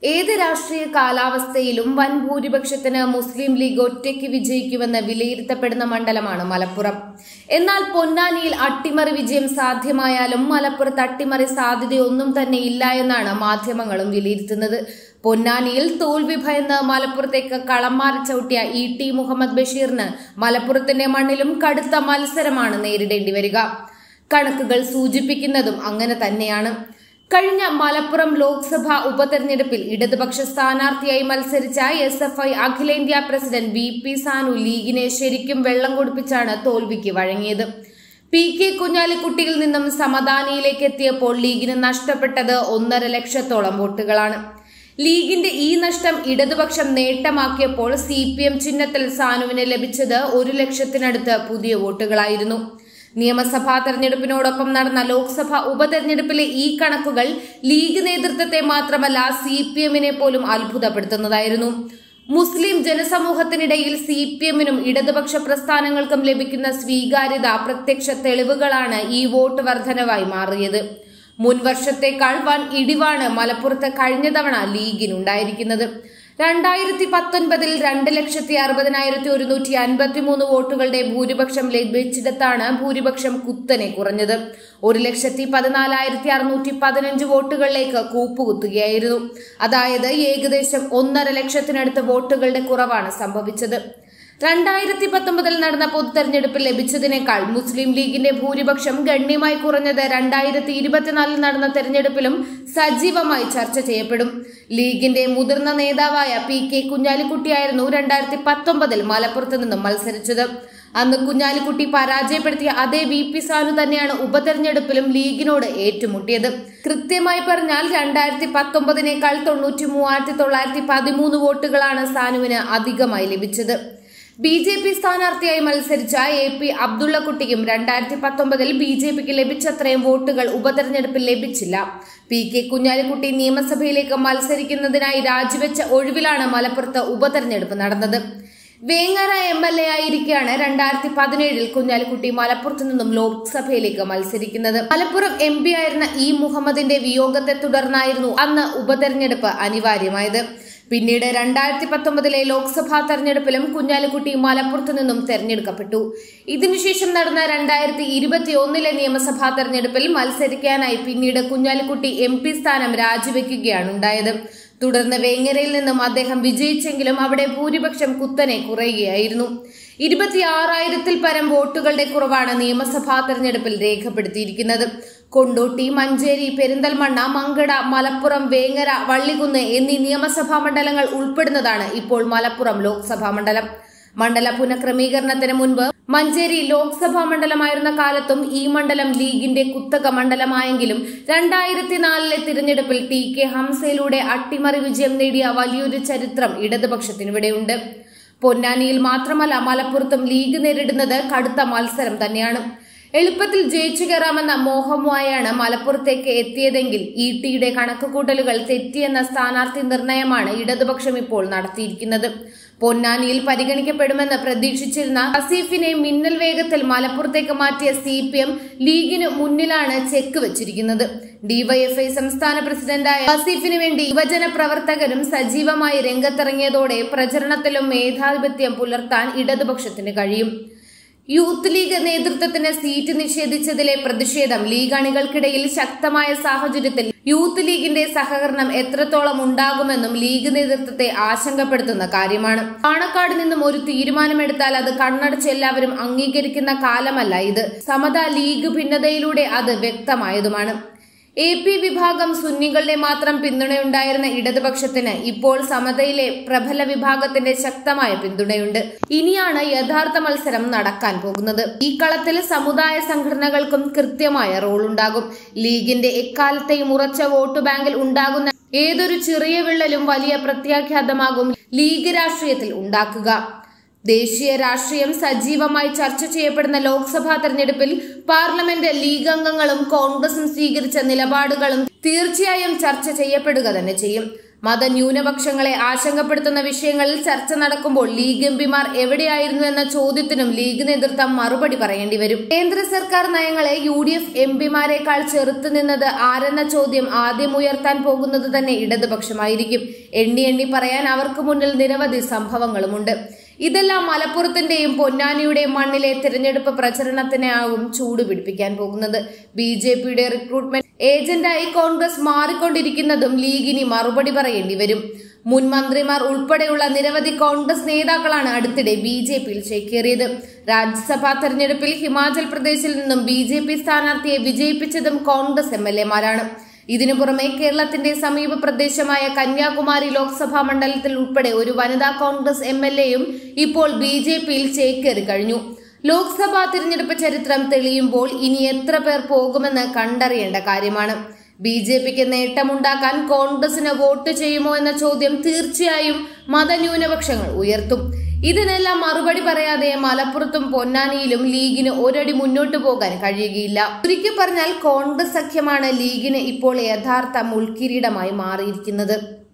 ഏത് രാഷ്ട്രീയ കാലാവസ്ഥയിലും വൻ ഭൂരിപക്ഷത്തിന് മുസ്ലിം ലീഗ് ഒറ്റയ്ക്ക് വിജയിക്കുമെന്ന് വിലയിരുത്തപ്പെടുന്ന മണ്ഡലമാണ് മലപ്പുറം എന്നാൽ പൊന്നാനിയിൽ അട്ടിമറി വിജയം സാധ്യമായാലും മലപ്പുറത്ത് അട്ടിമറി സാധ്യതയൊന്നും തന്നെ ഇല്ല എന്നാണ് മാധ്യമങ്ങളും വിലയിരുത്തുന്നത് പൊന്നാനിയിൽ തോൽവി ഭയന്ന് മലപ്പുറത്തേക്ക് കളം മാറി ചവിട്ടിയ ഇ ടി മുഹമ്മദ് ബഷീറിന് മലപ്പുറത്തിന്റെ മണ്ണിലും കടുത്ത മത്സരമാണ് നേരിടേണ്ടി വരിക കണക്കുകൾ സൂചിപ്പിക്കുന്നതും അങ്ങനെ തന്നെയാണ് കഴിഞ്ഞ മലപ്പുറം ലോക്സഭാ ഉപതെരഞ്ഞെടുപ്പിൽ ഇടതുപക്ഷ സ്ഥാനാർത്ഥിയായി മത്സരിച്ച എസ് എഫ് ഐ അഖിലേന്ത്യാ പ്രസിഡന്റ് വി പി സാനു ലീഗിനെ ശരിക്കും വെള്ളം കുടിപ്പിച്ചാണ് തോൽവിക്ക് വഴങ്ങിയത് പി കെ കുഞ്ഞാലിക്കുട്ടിയിൽ നിന്നും സമദാനിയിലേക്ക് എത്തിയപ്പോൾ ലീഗിന് നഷ്ടപ്പെട്ടത് ഒന്നര ലക്ഷത്തോളം വോട്ടുകളാണ് ലീഗിന്റെ ഈ നഷ്ടം ഇടതുപക്ഷം നേട്ടമാക്കിയപ്പോൾ സി പി എം ചിഹ്നത്തിൽ സാനുവിന് ലഭിച്ചത് ഒരു ലക്ഷത്തിനടുത്ത് പുതിയ വോട്ടുകളായിരുന്നു നിയമസഭാ തെരഞ്ഞെടുപ്പിനോടൊപ്പം നടന്ന ലോക്സഭാ ഉപതെരഞ്ഞെടുപ്പിലെ ഈ കണക്കുകൾ ലീഗ് നേതൃത്വത്തെ മാത്രമല്ല സി പി എമ്മിനെ പോലും അത്ഭുതപ്പെടുത്തുന്നതായിരുന്നു മുസ്ലിം ജനസമൂഹത്തിനിടയിൽ സി പി എമ്മിനും ഇടതുപക്ഷ പ്രസ്ഥാനങ്ങൾക്കും ലഭിക്കുന്ന സ്വീകാര്യത പ്രത്യക്ഷ തെളിവുകളാണ് ഈ വോട്ട് വർധനവായി മാറിയത് മുൻ വർഷത്തേക്കാൾ വൻ ഇടിവാണ് മലപ്പുറത്ത് കഴിഞ്ഞ തവണ ലീഗിനുണ്ടായിരിക്കുന്നത് രണ്ടായിരത്തി പത്തൊൻപതിൽ രണ്ട് ലക്ഷത്തി അറുപതിനായിരത്തി ഒരുന്നൂറ്റി അൻപത്തി മൂന്ന് വോട്ടുകളുടെ ഭൂരിപക്ഷം ലഭിച്ചിടത്താണ് ഭൂരിപക്ഷം കുത്തനെ കുറഞ്ഞത് ഒരു ലക്ഷത്തി പതിനാലായിരത്തി അറുന്നൂറ്റി പതിനഞ്ച് വോട്ടുകളിലേക്ക് കൂപ്പുകുത്തുകയായിരുന്നു അതായത് ഏകദേശം ഒന്നര ലക്ഷത്തിനടുത്ത് വോട്ടുകളുടെ കുറവാണ് സംഭവിച്ചത് രണ്ടായിരത്തി പത്തൊമ്പതിൽ നടന്ന പൊതുതെരഞ്ഞെടുപ്പിൽ ലഭിച്ചതിനേക്കാൾ മുസ്ലിം ലീഗിന്റെ ഭൂരിപക്ഷം ഗണ്യമായി കുറഞ്ഞത് രണ്ടായിരത്തി ഇരുപത്തിനാലിൽ നടന്ന തെരഞ്ഞെടുപ്പിലും സജീവമായി ചർച്ച ചെയ്യപ്പെടും ലീഗിന്റെ മുതിർന്ന നേതാവായ പി കെ കുഞ്ഞാലിക്കുട്ടിയായിരുന്നു രണ്ടായിരത്തി പത്തൊമ്പതിൽ മലപ്പുറത്ത് നിന്നും മത്സരിച്ചത് അന്ന് കുഞ്ഞാലിക്കുട്ടി പരാജയപ്പെടുത്തിയ അതേ വി പി സാനു തന്നെയാണ് ഉപതെരഞ്ഞെടുപ്പിലും ലീഗിനോട് ഏറ്റുമുട്ടിയത് കൃത്യമായി പറഞ്ഞാൽ രണ്ടായിരത്തി പത്തൊമ്പതിനേക്കാൾ തൊണ്ണൂറ്റി മൂവായിരത്തി തൊള്ളായിരത്തി പതിമൂന്ന് വോട്ടുകളാണ് സാനുവിന് അധികമായി ലഭിച്ചത് ബി ജെ പി സ്ഥാനാർത്ഥിയായി മത്സരിച്ച എ പി അബ്ദുള്ളക്കുട്ടിക്കും രണ്ടായിരത്തി പത്തൊമ്പതിൽ ബി ജെ പിക്ക് ലഭിച്ചത്രയും വോട്ടുകൾ ഉപതെരഞ്ഞെടുപ്പിൽ ലഭിച്ചില്ല പി കെ കുഞ്ഞാലിക്കുട്ടി നിയമസഭയിലേക്ക് മത്സരിക്കുന്നതിനായി രാജിവെച്ച ഒഴിവിലാണ് മലപ്പുറത്ത് ഉപതെരഞ്ഞെടുപ്പ് നടന്നത് വേങ്ങര എം എൽ എ ആയിരിക്കെയാണ് രണ്ടായിരത്തി പതിനേഴിൽ കുഞ്ഞാലിക്കുട്ടി മലപ്പുറത്ത് നിന്നും ലോക്സഭയിലേക്ക് മത്സരിക്കുന്നത് മലപ്പുറം എം പി ആയിരുന്ന ഇ മുഹമ്മദിന്റെ വിയോഗത്തെ തുടർന്നായിരുന്നു അന്ന് ഉപതെരഞ്ഞെടുപ്പ് അനിവാര്യമായത് പിന്നീട് രണ്ടായിരത്തി പത്തൊമ്പതിലെ ലോക്സഭാ തെരഞ്ഞെടുപ്പിലും കുഞ്ഞാലിക്കുട്ടി മലപ്പുറത്ത് നിന്നും തെരഞ്ഞെടുക്കപ്പെട്ടു ഇതിനുശേഷം നടന്ന രണ്ടായിരത്തി ഇരുപത്തി ഒന്നിലെ നിയമസഭാ തെരഞ്ഞെടുപ്പിൽ മത്സരിക്കാനായി പിന്നീട് കുഞ്ഞാലിക്കുട്ടി എം പി സ്ഥാനം രാജിവെക്കുകയാണ് ഉണ്ടായത് തുടർന്ന് വേങ്ങരയിൽ നിന്നും അദ്ദേഹം വിജയിച്ചെങ്കിലും അവിടെ ഭൂരിപക്ഷം കുത്തനെ കുറയുകയായിരുന്നു ഇരുപത്തിയാറായിരത്തിൽ പരം വോട്ടുകളുടെ കുറവാണ് നിയമസഭാ തെരഞ്ഞെടുപ്പിൽ രേഖപ്പെടുത്തിയിരിക്കുന്നത് കൊണ്ടോട്ടി മഞ്ചേരി പെരിന്തൽമണ്ണ മങ്കട മലപ്പുറം വേങ്ങര വള്ളികുന്ന് എന്നീ നിയമസഭാ മണ്ഡലങ്ങൾ ഉൾപ്പെടുന്നതാണ് ഇപ്പോൾ മലപ്പുറം ലോക്സഭാ മണ്ഡലം മണ്ഡല പുനഃക്രമീകരണത്തിന് മുൻപ് മഞ്ചേരി ലോക്സഭാ മണ്ഡലമായിരുന്ന കാലത്തും ഈ മണ്ഡലം ലീഗിന്റെ കുത്തക മണ്ഡലമായെങ്കിലും രണ്ടായിരത്തി നാലിലെ തിരഞ്ഞെടുപ്പിൽ ടി കെ ഹംസയിലൂടെ അട്ടിമറി വിജയം നേടിയ വലിയൊരു ചരിത്രം ഇടതുപക്ഷത്തിനിവിടെയുണ്ട് പൊന്നാനിയിൽ മാത്രമല്ല മലപ്പുറത്തും ലീഗ് നേരിടുന്നത് കടുത്ത മത്സരം തന്നെയാണ് എളുപ്പത്തിൽ ജയിച്ചു കയറാമെന്ന മോഹവുമായാണ് മലപ്പുറത്തേക്ക് എത്തിയതെങ്കിൽ ഇ ടിയുടെ കണക്കുകൂട്ടലുകൾ തെറ്റിയെന്ന സ്ഥാനാർത്ഥി നിർണയമാണ് ഇടതുപക്ഷം ഇപ്പോൾ നടത്തിയിരിക്കുന്നത് പൊന്നാനിയിൽ പരിഗണിക്കപ്പെടുമെന്ന് പ്രതീക്ഷിച്ചിരുന്ന ഹസീഫിനെ മിന്നൽ വേഗത്തിൽ മലപ്പുറത്തേക്ക് മാറ്റിയ സി പി എം ലീഗിന് മുന്നിലാണ് ചെക്ക് വെച്ചിരിക്കുന്നത് ഡിവൈഎഫ്ഐ സംസ്ഥാന പ്രസിഡന്റായ ഹസീഫിന് വേണ്ടി യുവജന പ്രവർത്തകരും സജീവമായി രംഗത്തിറങ്ങിയതോടെ പ്രചരണത്തിലും മേധാധിപത്യം പുലർത്താൻ ഇടതുപക്ഷത്തിന് കഴിയും യൂത്ത് ലീഗ് നേതൃത്വത്തിന് സീറ്റ് നിഷേധിച്ചതിലെ പ്രതിഷേധം ലീഗ് അണികൾക്കിടയിൽ ശക്തമായ സാഹചര്യത്തിൽ യൂത്ത് ലീഗിന്റെ സഹകരണം എത്രത്തോളം ഉണ്ടാകുമെന്നും ലീഗ് നേതൃത്വത്തെ ആശങ്കപ്പെടുത്തുന്ന കാര്യമാണ് പാണക്കാട് നിന്നും ഒരു തീരുമാനമെടുത്താൽ അത് കണ്ണടച്ച് എല്ലാവരും അംഗീകരിക്കുന്ന കാലമല്ല ഇത് സമത ലീഗ് ഭിന്നതയിലൂടെ അത് വ്യക്തമായതുമാണ് എ പി വിഭാഗം സുന്നികളുടെ മാത്രം പിന്തുണയുണ്ടായിരുന്ന ഇടതുപക്ഷത്തിന് ഇപ്പോൾ സമതയിലെ പ്രബല വിഭാഗത്തിന്റെ ശക്തമായ പിന്തുണയുണ്ട് ഇനിയാണ് യഥാർത്ഥ മത്സരം നടക്കാൻ പോകുന്നത് ഈ കളത്തിൽ സമുദായ സംഘടനകൾക്കും കൃത്യമായ റോൾ ഉണ്ടാകും ലീഗിന്റെ എക്കാലത്തെയും ഉറച്ച വോട്ട് ബാങ്കിൽ ഉണ്ടാകുന്ന ഏതൊരു ചെറിയ വിള്ളലും വലിയ പ്രത്യാഘാതമാകും ലീഗ് രാഷ്ട്രീയത്തിൽ ഉണ്ടാക്കുക ദേശീയ രാഷ്ട്രീയം സജീവമായി ചർച്ച ചെയ്യപ്പെടുന്ന ലോക്സഭാ തെരഞ്ഞെടുപ്പിൽ പാർലമെന്റ് ലീഗ് അംഗങ്ങളും കോൺഗ്രസും സ്വീകരിച്ച നിലപാടുകളും തീർച്ചയായും ചർച്ച ചെയ്യപ്പെടുക തന്നെ ചെയ്യും മതന്യൂനപക്ഷങ്ങളെ ആശങ്കപ്പെടുത്തുന്ന വിഷയങ്ങളിൽ ചർച്ച നടക്കുമ്പോൾ ലീഗ് എംപിമാർ എവിടെയായിരുന്നു എന്ന ചോദ്യത്തിനും ലീഗ് നേതൃത്വം മറുപടി പറയേണ്ടി വരും കേന്ദ്ര സർക്കാർ നയങ്ങളെ യു ഡി എഫ് എംപിമാരെക്കാൾ ചെറുത്തു നിന്നത് ആരെന്ന ചോദ്യം ആദ്യം ഉയർത്താൻ പോകുന്നത് തന്നെ ഇടതുപക്ഷമായിരിക്കും എണ്ണി എണ്ണി പറയാൻ അവർക്ക് മുന്നിൽ നിരവധി സംഭവങ്ങളുമുണ്ട് ഇതെല്ലാം മലപ്പുറത്തിന്റെയും പൊന്നാനിയുടെയും മണ്ണിലെ തിരഞ്ഞെടുപ്പ് പ്രചരണത്തിനാകും ചൂട് പിടിപ്പിക്കാൻ പോകുന്നത് ബി ജെ പിയുടെ റിക്രൂട്ട്മെന്റ് ഏജന്റായി കോൺഗ്രസ് മാറിക്കൊണ്ടിരിക്കുന്നതും ലീഗിന് മറുപടി പറയേണ്ടി വരും മുൻ മന്ത്രിമാർ ഉൾപ്പെടെയുള്ള നിരവധി കോൺഗ്രസ് നേതാക്കളാണ് അടുത്തിടെ ബി ജെ പിയിൽ ചേക്കേറിയത് രാജ്യസഭാ തെരഞ്ഞെടുപ്പിൽ ഹിമാചൽ പ്രദേശിൽ നിന്നും ബി ജെ പി സ്ഥാനാർത്ഥിയെ വിജയിപ്പിച്ചതും കോൺഗ്രസ് എം എൽ എമാരാണ് ഇതിനു പുറമെ കേരളത്തിന്റെ സമീപ പ്രദേശമായ കന്യാകുമാരി ലോക്സഭാ മണ്ഡലത്തിൽ ഉൾപ്പെടെ ഒരു വനിതാ കോൺഗ്രസ് എം എൽ എയും ഇപ്പോൾ ബി ജെ പിയിൽ ചേക്കേറി കഴിഞ്ഞു ലോക്സഭാ തിരഞ്ഞെടുപ്പ് ചരിത്രം തെളിയുമ്പോൾ ഇനി എത്ര പേർ പോകുമെന്ന് കണ്ടറിയേണ്ട കാര്യമാണ് ബി ജെ പിക്ക് നേട്ടമുണ്ടാക്കാൻ കോൺഗ്രസിന് വോട്ട് ചെയ്യുമോ എന്ന ചോദ്യം തീർച്ചയായും മതന്യൂനപക്ഷങ്ങൾ ഉയർത്തും ഇതിനെല്ലാം മറുപടി പറയാതെ മലപ്പുറത്തും പൊന്നാനിയിലും ലീഗിന് ഒരടി മുന്നോട്ട് പോകാൻ കഴിയുകയില്ല ചുരുക്കി പറഞ്ഞാൽ കോൺഗ്രസ് സഖ്യമാണ് ലീഗിന് ഇപ്പോൾ യഥാർത്ഥ മുൾക്കിരീടമായി മാറിയിരിക്കുന്നത്